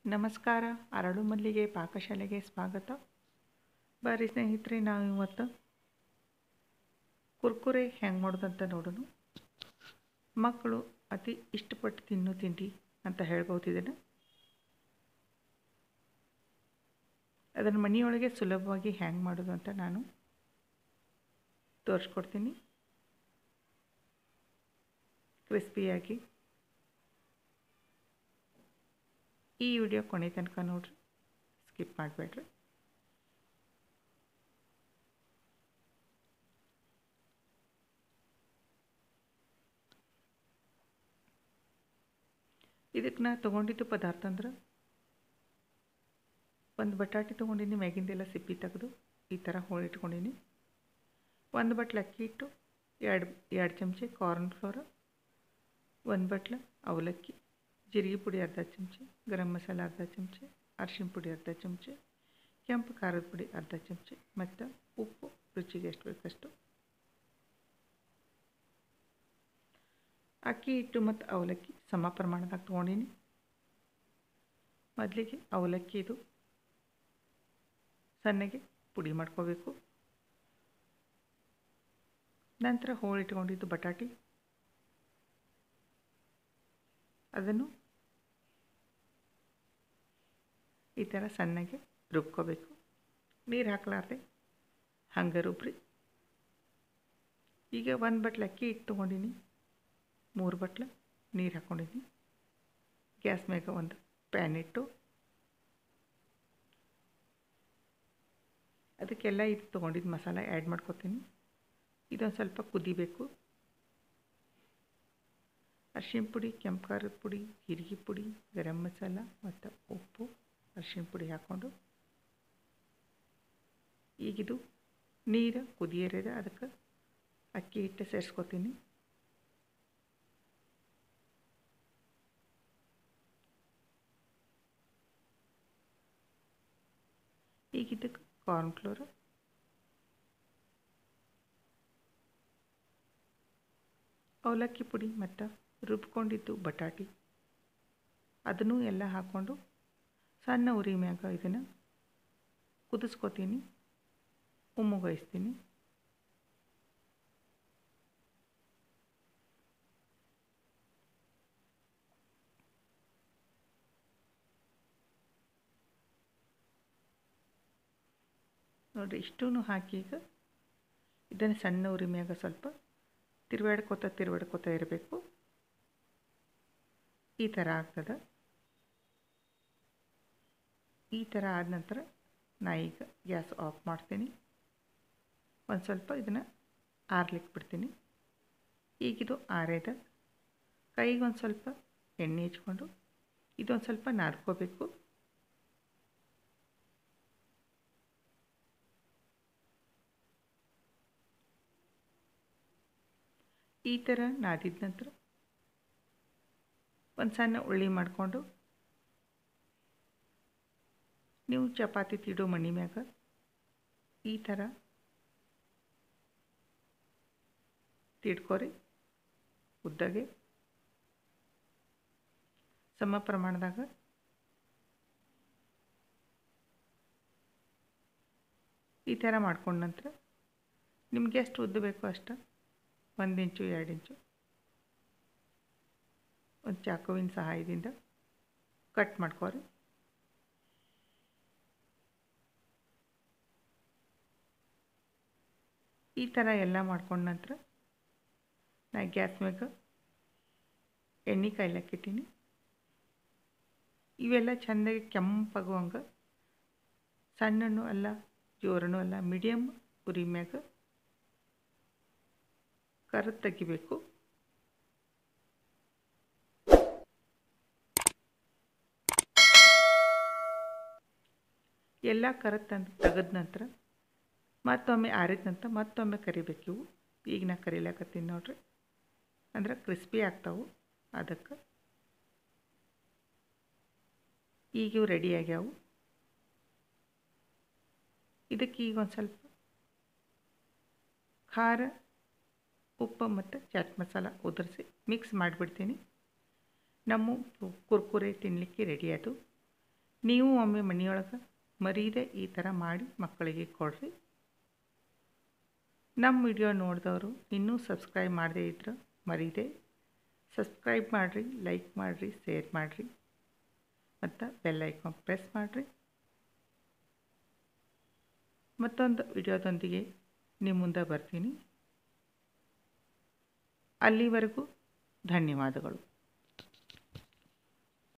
ನಮಸ್ಕಾರ ಅರಳು ಮಲ್ಲಿಗೆ ಪಾಕಶಾಲೆಗೆ ಸ್ವಾಗತ ಬರ್ರಿ ಸ್ನೇಹಿತರೆ ನಾವು ಇವತ್ತು ಕುರ್ಕುರೆ ಹೆಂಗೆ ಮಾಡೋದಂತ ನೋಡೋಣ ಮಕ್ಕಳು ಅತಿ ಇಷ್ಟಪಟ್ಟು ತಿನ್ನೋ ತಿಂಡಿ ಅಂತ ಹೇಳ್ಬೋದು ಇದನ್ನು ಅದನ್ನು ಮನೆಯೊಳಗೆ ಸುಲಭವಾಗಿ ಹ್ಯಾಂಗೆ ಮಾಡೋದು ಅಂತ ನಾನು ತೋರಿಸ್ಕೊಡ್ತೀನಿ ಕ್ರಿಸ್ಪಿಯಾಗಿ ಈ ವಿಡಿಯೋ ಕೊನೆ ತನಕ ನೋಡ್ರಿ ಸ್ಕಿಪ್ ಮಾಡಬೇಡ್ರಿ ಇದಕ್ಕೆ ನಾ ತೊಗೊಂಡಿದ್ದು ಪದಾರ್ಥ ಅಂದ್ರೆ ಒಂದು ಬಟಾಟೆ ತೊಗೊಂಡಿನಿ ಮ್ಯಾಗಿಂದೆಲ್ಲ ಸಿಪ್ಪಿ ತೆಗೆದು ಈ ಥರ ಹೋಳಿಟ್ಕೊಂಡೀನಿ ಒಂದು ಬಟ್ಲು ಅಕ್ಕಿ ಹಿಟ್ಟು ಎರಡು ಎರಡು ಚಮಚೆ ಕಾರ್ನ್ ಫ್ಲೋರ್ ಒಂದು ಬಟ್ಲು ಅವಲಕ್ಕಿ ಜೀರಿಗೆ ಪುಡಿ ಅರ್ಧ ಚಮಚೆ ಗರಂ ಮಸಾಲ ಅರ್ಧ ಚಮಚೆ ಅರಿಶಿಣ ಪುಡಿ ಅರ್ಧ ಚಮಚೆ ಕೆಂಪು ಖಾರದ ಪುಡಿ ಅರ್ಧ ಚಮಚೆ ಮತ್ತು ಉಪ್ಪು ರುಚಿಗೆ ಎಷ್ಟು ಬೇಕಷ್ಟು ಅಕ್ಕಿ ಹಿಟ್ಟು ಮತ್ತು ಅವಲಕ್ಕಿ ಸಮ ಪ್ರಮಾಣದಾಗ ತೊಗೊಂಡೀನಿ ಮೊದಲಿಗೆ ಅವಲಕ್ಕಿದು ಸಣ್ಣಗೆ ಪುಡಿ ಮಾಡ್ಕೋಬೇಕು ನಂತರ ಹೋಳಿಟ್ಕೊಂಡಿದ್ದು ಬಟಾಟಿ ಅದನ್ನು ಈ ಥರ ಸಣ್ಣಗೆ ರುಬ್ಕೋಬೇಕು ನೀರು ಹಾಕ್ಲಾರ್ದೆ ಹಂಗೆ ರುಬ್ರಿ ಈಗ ಒಂದು ಬಟ್ಲು ಅಕ್ಕಿ ಹಿಟ್ಟು ತೊಗೊಂಡಿನಿ ಮೂರು ಬಟ್ಲು ನೀರು ಹಾಕ್ಕೊಂಡಿನಿ ಗ್ಯಾಸ್ ಮ್ಯಾಗ ಒಂದು ಪ್ಯಾನ್ ಇಟ್ಟು ಅದಕ್ಕೆಲ್ಲ ಇದು ತೊಗೊಂಡಿದ್ದು ಮಸಾಲ ಆ್ಯಡ್ ಮಾಡ್ಕೊತೀನಿ ಇದೊಂದು ಸ್ವಲ್ಪ ಕುದಿಬೇಕು ಅರಿಶಿಣ ಪುಡಿ ಕೆಂಪು ಖಾರದ ಪುಡಿ ಜೀರಿಗೆ ಪುಡಿ ಗರಂ ಮಸಾಲ ಮತ್ತು ಉಪ್ಪು ಅರಿಶಿಣ ಪುಡಿ ಹಾಕ್ಕೊಂಡು ಈಗಿದು ನೀರು ಕುದಿಯರಿದೆ ಅದಕ್ಕೆ ಅಕ್ಕಿ ಹಿಟ್ಟು ಸೇರಿಸ್ಕೊತೀನಿ ಈಗ ಇದಕ್ಕೆ ಕಾರ್ನ್ ಫ್ಲೋರ್ ಅವಲಕ್ಕಿ ಪುಡಿ ಮತ್ತು ರುಬ್ಕೊಂಡಿದ್ದು ಬಟಾಟಿ ಅದನ್ನು ಎಲ್ಲ ಹಾಕ್ಕೊಂಡು ಸಣ್ಣ ಉರಿ ಮ್ಯಾಗ ಇದನ್ನು ಕುದಿಸ್ಕೊತೀನಿ ಉಮ್ಮುಗೈಸ್ತೀನಿ ನೋಡಿರಿ ಇಷ್ಟೂ ಹಾಕಿ ಈಗ ಇದನ್ನು ಸಣ್ಣ ಉರಿ ಮ್ಯಾಗ ಸ್ವಲ್ಪ ತಿರುವಾಡ್ಕೋತ ತಿರುವಾಡ್ಕೋತ ಇರಬೇಕು ಈ ಥರ ಆಗ್ತದೆ ಈ ಥರ ಆದ ನಂತರ ನಾ ಈಗ ಗ್ಯಾಸ್ ಆಫ್ ಮಾಡ್ತೀನಿ ಒಂದು ಸ್ವಲ್ಪ ಇದನ್ನು ಆರ್ಲಿಕ್ಕೆ ಬಿಡ್ತೀನಿ ಈಗಿದು ಆರೇದ ಕೈಗೆ ಒಂದು ಸ್ವಲ್ಪ ಎಣ್ಣೆ ಹಚ್ಕೊಂಡು ಇದೊಂದು ಸ್ವಲ್ಪ ನಾದ್ಕೋಬೇಕು ಈ ಥರ ನಾದಿದ ನಂತರ ಒಂದು ಸಣ್ಣ ಉಳ್ಳಿ ಮಾಡಿಕೊಂಡು ನೀವು ಚಪಾತಿ ತಿಡೋ ಮಣಿ ಮ್ಯಾಗ ಈ ಥರ ತಿಡ್ಕೊರಿ ಉದ್ದಾಗೆ ಸಮ ಪ್ರಮಾಣದಾಗ ಈ ಥರ ಮಾಡ್ಕೊಂಡ ನಂತರ ನಿಮ್ಗೆ ಎಷ್ಟು ಉದ್ದ ಬೇಕೋ ಅಷ್ಟು ಒಂದು ಇಂಚು ಎರಡು ಇಂಚು ಒಂದು ಚಾಕುವಿನ ಸಹಾಯದಿಂದ ಕಟ್ ಮಾಡ್ಕೊರಿ ಈ ಥರ ಎಲ್ಲ ಮಾಡ್ಕೊಂಡ ನಂತರ ನಾ ಗ್ಯಾಸ್ ಮ್ಯಾಗ ಎಣ್ಣೆ ಕಾಯ್ಲಕ್ಕಿಟ್ಟೀನಿ ಇವೆಲ್ಲ ಚೆಂದಾಗಿ ಕೆಂಪಾಗುವಂಗೆ ಸಣ್ಣನೂ ಅಲ್ಲ ಜೋರನೂ ಅಲ್ಲ ಮೀಡಿಯಮ್ ಉರಿ ಮ್ಯಾಗ ಕರು ತೆಗಿಬೇಕು ಎಲ್ಲ ಕರ ತಂದು ತೆಗೆದ ನಂತರ ಮತ್ತೊಮ್ಮೆ ಆರಿದ ನಂತರ ಮತ್ತೊಮ್ಮೆ ಕರಿಬೇಕು ಇವು ಈಗ ನಾ ಕರಿಲಾಕತ್ತೀನಿ ನೋಡ್ರಿ ಅಂದ್ರೆ ಕ್ರಿಸ್ಪಿ ಆಗ್ತಾವೆ ಅದಕ್ಕೆ ಈಗ ಇವು ರೆಡಿ ಆಗ್ಯಾವು ಇದಕ್ಕೆ ಈಗ ಒಂದು ಸ್ವಲ್ಪ ಖಾರ ಉಪ್ಪು ಮತ್ತು ಚಾಟ್ ಮಸಾಲ ಉದುರಿಸಿ ಮಿಕ್ಸ್ ಮಾಡಿಬಿಡ್ತೀನಿ ನಮ್ಮ ಕುರ್ಕುರೆ ತಿನ್ನಲಿಕ್ಕೆ ರೆಡಿ ಆಯಿತು ನೀವು ಒಮ್ಮೆ ಮನೆಯೊಳಗೆ ಮರೀದೆ ಈ ಥರ ಮಾಡಿ ಮಕ್ಕಳಿಗೆ ಕೊಡ್ರಿ ನಮ್ಮ ವಿಡಿಯೋ ನೋಡಿದವರು ಇನ್ನೂ ಸಬ್ಸ್ಕ್ರೈಬ್ ಮಾಡದೇ ಇದ್ರೆ ಮರೀದೆ ಸಬ್ಸ್ಕ್ರೈಬ್ ಮಾಡಿರಿ ಲೈಕ್ ಮಾಡಿರಿ ಶೇರ್ ಮಾಡಿರಿ ಮತ್ತು ಬೆಲ್ ಐಕಾನ್ ಪ್ರೆಸ್ ಮಾಡಿರಿ ಮತ್ತೊಂದು ವಿಡಿಯೋದೊಂದಿಗೆ ನಿಮ್ಮ ಮುಂದೆ ಬರ್ತೀನಿ ಅಲ್ಲಿವರೆಗೂ ಧನ್ಯವಾದಗಳು